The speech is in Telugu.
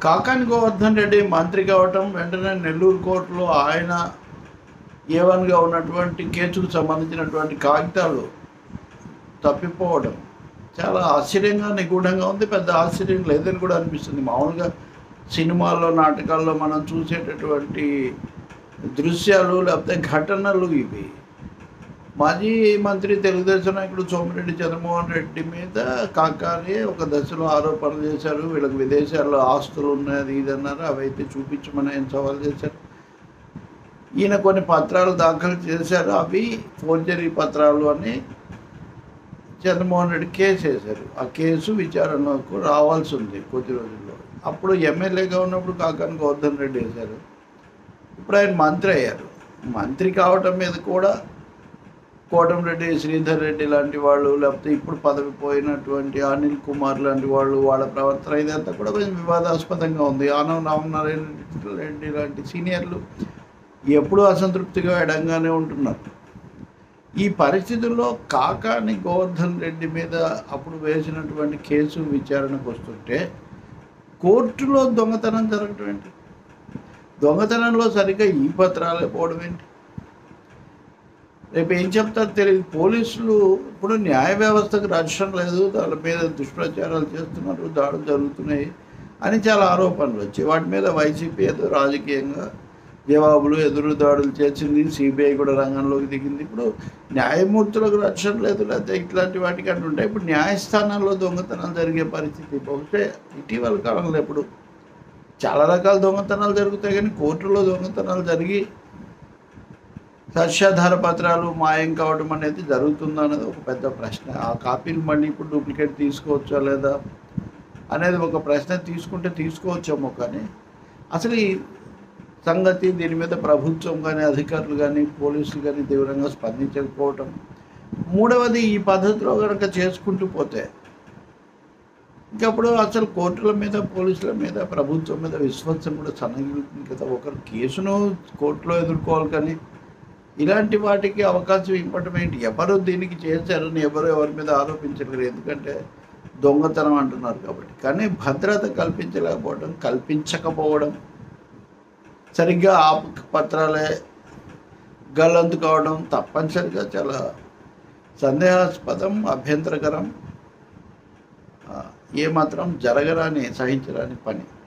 కాకాని గోవర్ధన్ రెడ్డి మంత్రి కావటం వెంటనే నెల్లూరు కోర్టులో ఆయన ఏవన్గా ఉన్నటువంటి కేసుకు సంబంధించినటువంటి కాగితాలు తప్పిపోవడం చాలా ఆశ్చర్యంగా నిగూఢంగా ఉంది పెద్ద ఆశ్చర్యం లేదని కూడా అనిపిస్తుంది మామూలుగా సినిమాల్లో నాటకాల్లో మనం చూసేటటువంటి దృశ్యాలు లేకపోతే ఘటనలు ఇవి మాజీ మంత్రి తెలుగుదేశం నాయకుడు సోమిరెడ్డి చంద్రమోహన్ రెడ్డి మీద కాకాని ఒక దశలో ఆరోపణలు చేశారు వీళ్ళకి విదేశాల్లో ఆస్తులు ఉన్నది ఇది అన్నారు అవైతే చూపించమని ఆయన సవాల్ చేశారు ఈయన కొన్ని పత్రాలు దాఖలు చేశారు అవి ఫోర్జరీ పత్రాలు అని చంద్రమోహన్ రెడ్డి కేసు వేశారు ఆ కేసు విచారణకు రావాల్సి ఉంది కొద్ది రోజుల్లో అప్పుడు ఎమ్మెల్యేగా ఉన్నప్పుడు కాకాని గోవర్ధన్ రెడ్డి వేశారు ఇప్పుడు ఆయన మంత్రి అయ్యారు మంత్రి కావటం మీద కూడా కోటంరెడ్డి శ్రీధర్ రెడ్డి లాంటి వాళ్ళు లేకపోతే ఇప్పుడు పదవి పోయినటువంటి అనిల్ కుమార్ లాంటి వాళ్ళు వాళ్ళ ప్రవర్తన ఇదంతా కూడా కొంచెం వివాదాస్పదంగా ఉంది ఆనవ రామనారాయణ రెడ్డి లాంటి సీనియర్లు ఎప్పుడూ అసంతృప్తిగా ఎడంగానే ఉంటున్నారు ఈ పరిస్థితుల్లో కాకాని గోవర్ధన్ రెడ్డి మీద అప్పుడు వేసినటువంటి కేసు విచారణకు వస్తుంటే కోర్టులో దొంగతనం జరగటం ఏంటి దొంగతనంలో సరిగ్గా ఈ పత్రాలే పోవడం ఏంటి రేపు ఏం చెప్తారో తెలియదు పోలీసులు ఇప్పుడు న్యాయ వ్యవస్థకు రక్షణ లేదు దాని మీద దుష్ప్రచారాలు చేస్తున్నారు దాడులు జరుగుతున్నాయి అని చాలా ఆరోపణలు వచ్చాయి వాటి మీద వైసీపీ ఏదో రాజకీయంగా జవాబులు ఎదురు దాడులు చేసింది సిబిఐ కూడా రంగంలోకి దిగింది ఇప్పుడు న్యాయమూర్తులకు రక్షణ లేదు లేకపోతే ఇట్లాంటి వాటికి అంటుంటే ఇప్పుడు న్యాయస్థానాల్లో దొంగతనాలు జరిగే పరిస్థితి బహుశా ఇటీవల కాలంలో ఇప్పుడు చాలా రకాల దొంగతనాలు జరుగుతాయి కానీ కోర్టులో దొంగతనాలు జరిగి సాక్ష్యాధార పత్రాలు మాయం కావడం అనేది జరుగుతుందా అనేది ఒక పెద్ద ప్రశ్న ఆ కాపీలు మళ్ళీ ఇప్పుడు డూప్లికేట్ తీసుకోవచ్చా లేదా అనేది ఒక ప్రశ్న తీసుకుంటే తీసుకోవచ్చేమో కానీ అసలు ఈ సంగతి దీని మీద ప్రభుత్వం కానీ అధికారులు కానీ పోలీసులు కానీ తీవ్రంగా స్పందించకపోవటం మూడవది ఈ పద్ధతిలో కనుక చేసుకుంటూ పోతే ఇంకప్పుడు అసలు కోర్టుల మీద పోలీసుల మీద ప్రభుత్వం మీద విశ్వాసం కూడా సన్నగిలుతుంది కదా ఒకరు కేసును కోర్టులో ఎదుర్కోవాలి కానీ ఇలాంటి వాటికి అవకాశం ఇవ్వటం ఏంటి ఎవరు దీనికి చేశారని ఎవరు ఎవరి మీద ఆరోపించలేరు ఎందుకంటే దొంగతనం అంటున్నారు కాబట్టి కానీ భద్రత కల్పించలేకపోవడం కల్పించకపోవడం సరిగ్గా ఆ పత్రాలే గల్లంతు కావడం తప్పనిసరిగా చాలా సందేహాస్పదం అభ్యంతరకరం ఆ, ఏమాత్రం జరగరాని సహించరాని పని